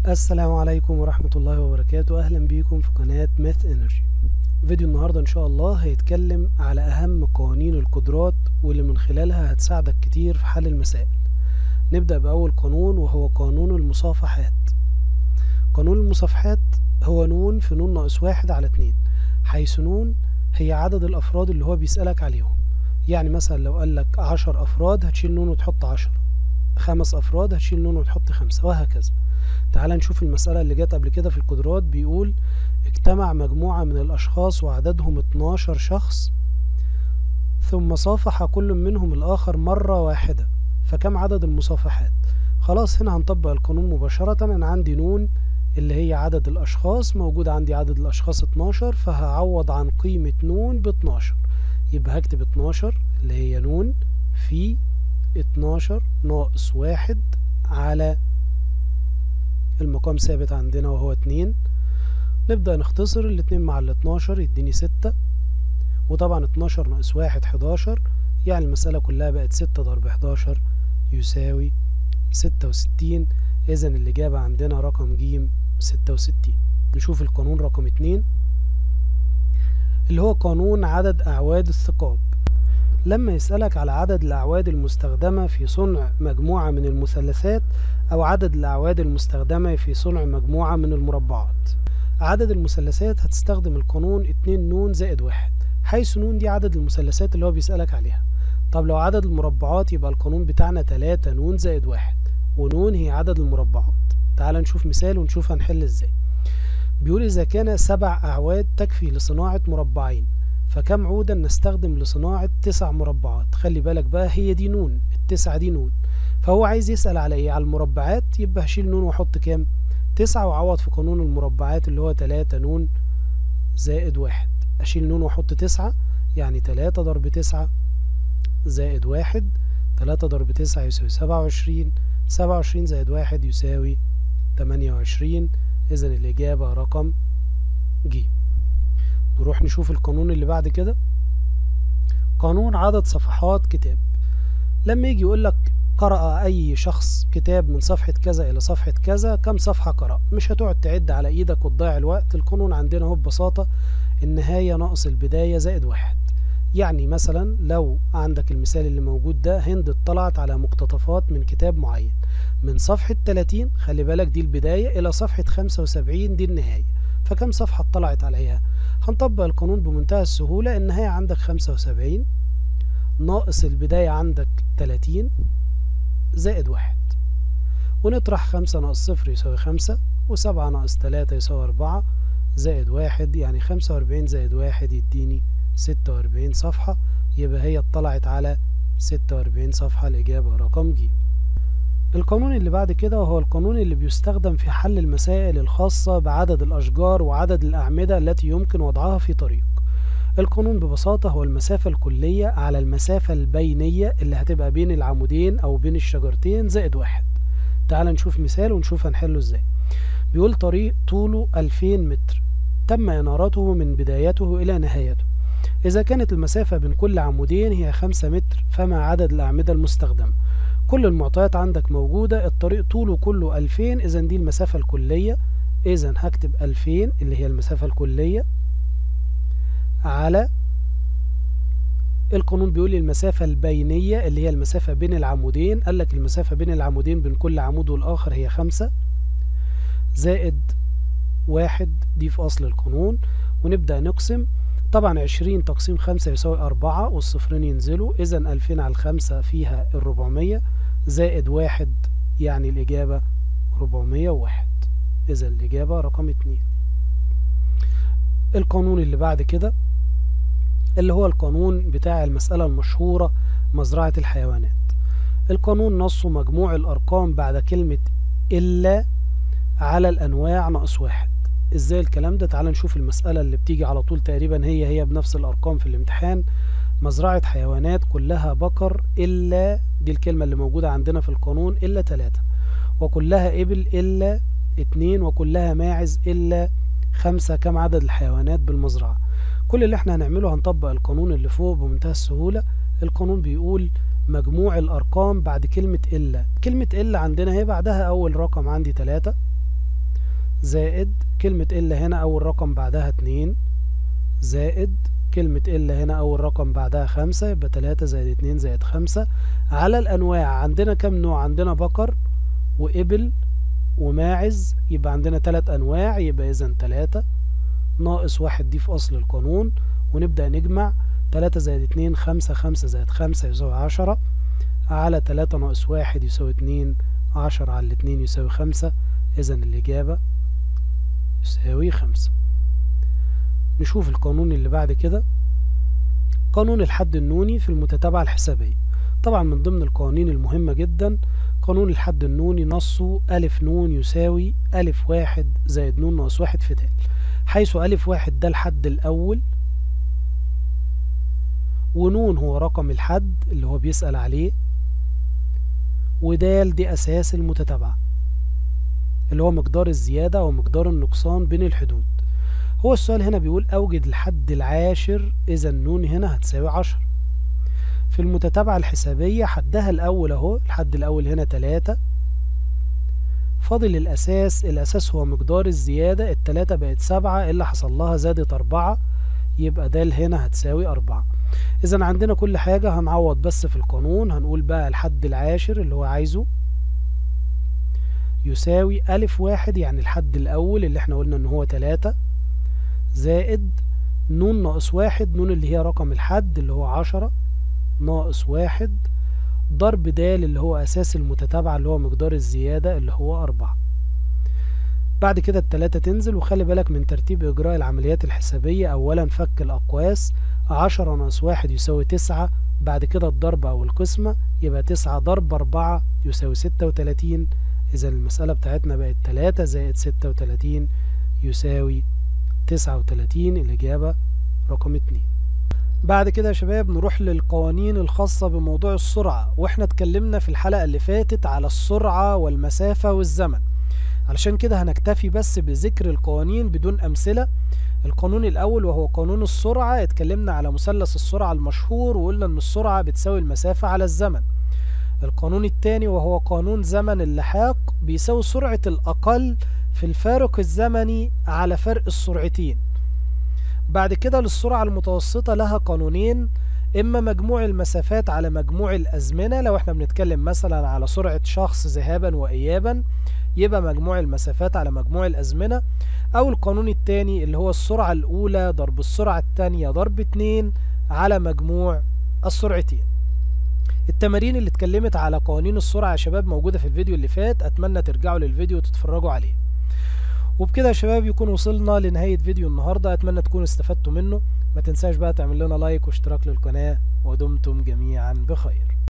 السلام عليكم ورحمة الله وبركاته أهلا بيكم في قناة ماث انرجي فيديو النهاردة إن شاء الله هيتكلم على أهم قوانين القدرات واللي من خلالها هتساعدك كتير في حل المسائل نبدأ بأول قانون وهو قانون المصافحات قانون المصافحات هو نون في نون ناقص واحد على اتنين حيث نون هي عدد الأفراد اللي هو بيسألك عليهم يعني مثلا لو قالك عشر أفراد هتشيل نون وتحط عشرة خمس أفراد هتشيل نون وتحط خمسة وهكذا تعال نشوف المسألة اللي جت قبل كده في القدرات بيقول اجتمع مجموعة من الأشخاص وعددهم 12 شخص ثم صافح كل منهم الآخر مرة واحدة فكم عدد المصافحات خلاص هنا هنطبق القانون مباشرة أنا عندي نون اللي هي عدد الأشخاص موجود عندي عدد الأشخاص 12 فهعوض عن قيمة نون ب 12 يبقى هكتب 12 اللي هي نون في 12 ناقص واحد على المقام ثابت عندنا وهو اتنين نبدأ نختصر الاتنين مع الاتناشر يديني ستة وطبعا اتناشر ناقص واحد حداشر يعني المسألة كلها بقت ستة ضرب حداشر يساوي ستة وستين إذا الإجابة عندنا رقم جيم ستة وستين نشوف القانون رقم اتنين اللي هو قانون عدد أعواد الثقاب لما يسألك على عدد الأعواد المستخدمة في صنع مجموعة من المثلثات أو عدد الأعواد المستخدمة في صنع مجموعة من المربعات عدد المثلثات هتستخدم القانون اتنين نون زائد واحد حيث نون دي عدد المثلثات اللي هو بيسألك عليها طب لو عدد المربعات يبقى القانون بتاعنا تلاتة نون زائد واحد ونون هي عدد المربعات تعال نشوف مثال ونشوف هنحل ازاي بيقول إذا كان سبع أعواد تكفي لصناعة مربعين فكم عودا نستخدم لصناعة تسع مربعات خلي بالك بقى هي دي نون التسعة دي نون فهو عايز يسأل على ايه على المربعات يبقى هشيل نون واحط كام تسعة وعوض في قانون المربعات اللي هو تلاتة نون زائد واحد اشيل نون واحط تسعة يعني تلاتة ضرب تسعة زائد واحد تلاتة ضرب تسعة يساوي سبعة وعشرين سبعة وعشرين زائد واحد يساوي تمانية وعشرين إذا الإجابة رقم ج نروح نشوف القانون اللي بعد كده قانون عدد صفحات كتاب لما يجي يقولك قرأ أي شخص كتاب من صفحة كذا إلى صفحة كذا كم صفحة قرأ مش هتقعد تعد على إيدك وتضيع الوقت القانون عندنا هو ببساطة النهاية ناقص البداية زائد واحد يعني مثلا لو عندك المثال اللي موجود ده هند اطلعت على مقتطفات من كتاب معين من صفحة 30 خلي بالك دي البداية إلى صفحة 75 دي النهاية فكم صفحة اطلعت عليها هنطبق القانون بمنتهى السهولة النهاية عندك 75 ناقص البداية عندك 30 زائد واحد ونطرح خمسة ناقص صفر يساوي خمسة وسبعة ناقص تلاتة يساوي أربعة زائد واحد يعني خمسة وأربعين زائد واحد يديني ستة وأربعين صفحة يبقى هي اطلعت على ستة وأربعين صفحة الإجابة رقم ج القانون اللي بعد كده هو القانون اللي بيستخدم في حل المسائل الخاصة بعدد الأشجار وعدد الأعمدة التي يمكن وضعها في طريق القانون ببساطة هو المسافة الكلية على المسافة البينية اللي هتبقى بين العمودين أو بين الشجرتين زائد واحد تعال نشوف مثال ونشوف هنحله ازاي بيقول طريق طوله 2000 متر تم إنارته من بدايته إلى نهايته إذا كانت المسافة بين كل عمودين هي 5 متر فما عدد الأعمدة المستخدمة كل المعطيات عندك موجودة الطريق طوله كله 2000 إذا دي المسافة الكلية إذا هكتب 2000 اللي هي المسافة الكلية على القانون بيقول لي المسافة البينية اللي هي المسافة بين العمودين قال لك المسافة بين العمودين بين كل عمود والآخر هي خمسة زائد واحد دي في أصل القانون ونبدأ نقسم طبعا عشرين تقسيم خمسة يساوي أربعة والصفرين ينزلوا إذا ألفين على الخمسة فيها الربعمية زائد واحد يعني الإجابة ربعمية وواحد إذا الإجابة رقم اتنين القانون اللي بعد كده اللي هو القانون بتاع المسألة المشهورة مزرعة الحيوانات القانون نصه مجموع الأرقام بعد كلمة إلا على الأنواع ناقص واحد ازاي الكلام ده تعال نشوف المسألة اللي بتيجي على طول تقريبا هي هي بنفس الأرقام في الامتحان مزرعة حيوانات كلها بقر إلا دي الكلمة اللي موجودة عندنا في القانون إلا تلاتة وكلها إبل إلا اتنين وكلها ماعز إلا خمسة كم عدد الحيوانات بالمزرعة كل اللي احنا هنعمله هنطبق القانون اللي فوق بمنتهى السهولة القانون بيقول مجموع الأرقام بعد كلمة إلا كلمة إلا عندنا هي بعدها أول رقم عندي تلاتة زائد كلمة إلا هنا أول رقم بعدها اتنين زائد كلمة إلا هنا أول رقم بعدها خمسة يبقى تلاتة زائد اتنين زائد خمسة على الأنواع عندنا كم نوع عندنا بقر وإبل وماعز يبقى عندنا تلات أنواع يبقى إذا تلاتة ناقص واحد دي في أصل القانون ونبدأ نجمع تلاتة زائد اتنين خمسة خمسة زائد خمسة يساوي عشرة على تلاتة ناقص واحد يساوي اتنين عشرة على الاتنين يساوي خمسة إذا الإجابة يساوي خمسة نشوف القانون اللي بعد كده قانون الحد النوني في المتتابعة الحسابية طبعا من ضمن القوانين المهمة جدا قانون الحد النوني نصه ألف نون يساوي ألف واحد زائد نون ناقص واحد في د حيث ألف واحد ده الحد الأول ونون هو رقم الحد اللي هو بيسأل عليه ودال دي أساس المتتابعة اللي هو مقدار الزيادة ومقدار النقصان بين الحدود هو السؤال هنا بيقول أوجد الحد العاشر إذا النون هنا هتساوي عشر في المتتابعة الحسابية حدها الأول أهو الحد الأول هنا تلاتة فاضل الأساس الأساس هو مقدار الزيادة التلاتة بقت سبعة اللي حصل لها زادت أربعة يبقى دال هنا هتساوي أربعة إذا عندنا كل حاجة هنعوض بس في القانون هنقول بقى الحد العاشر اللي هو عايزه يساوي ألف واحد يعني الحد الأول اللي احنا قلنا إن هو تلاتة زائد نون ناقص واحد نون اللي هي رقم الحد اللي هو عشرة ناقص واحد ضرب د اللي هو أساس المتتابعة اللي هو مقدار الزيادة اللي هو أربعة بعد كده التلاتة تنزل وخلي بالك من ترتيب إجراء العمليات الحسابية أولا فك الأقواس عشرة ناقص واحد يساوي تسعة بعد كده الضرب أو القسمة يبقى تسعة ضرب أربعة يساوي ستة وتلاتين إذا المسألة بتاعتنا بقت تلاتة زائد ستة وتلاتين يساوي تسعة وتلاتين الإجابة رقم اتنين بعد كده يا شباب نروح للقوانين الخاصة بموضوع السرعة واحنا اتكلمنا في الحلقة اللي فاتت على السرعة والمسافة والزمن علشان كده هنكتفي بس بذكر القوانين بدون أمثلة القانون الأول وهو قانون السرعة اتكلمنا على مثلث السرعة المشهور وقلنا إن السرعة بتساوي المسافة على الزمن القانون الثاني وهو قانون زمن اللحاق بيساوي سرعة الأقل في الفارق الزمني على فرق السرعتين بعد كده للسرعة المتوسطة لها قانونين إما مجموع المسافات على مجموع الأزمنة لو احنا بنتكلم مثلا على سرعة شخص ذهابا وإيابا يبقى مجموع المسافات على مجموع الأزمنة أو القانون الثاني اللي هو السرعة الأولى ضرب السرعة الثانية ضرب اتنين على مجموع السرعتين التمارين اللي اتكلمت على قوانين السرعة يا شباب موجودة في الفيديو اللي فات أتمنى ترجعوا للفيديو وتتفرجوا عليه وبكده يا شباب يكون وصلنا لنهاية فيديو النهاردة أتمنى تكونوا استفدتوا منه ما تنساش بقى تعمل لنا لايك واشتراك للقناة ودمتم جميعا بخير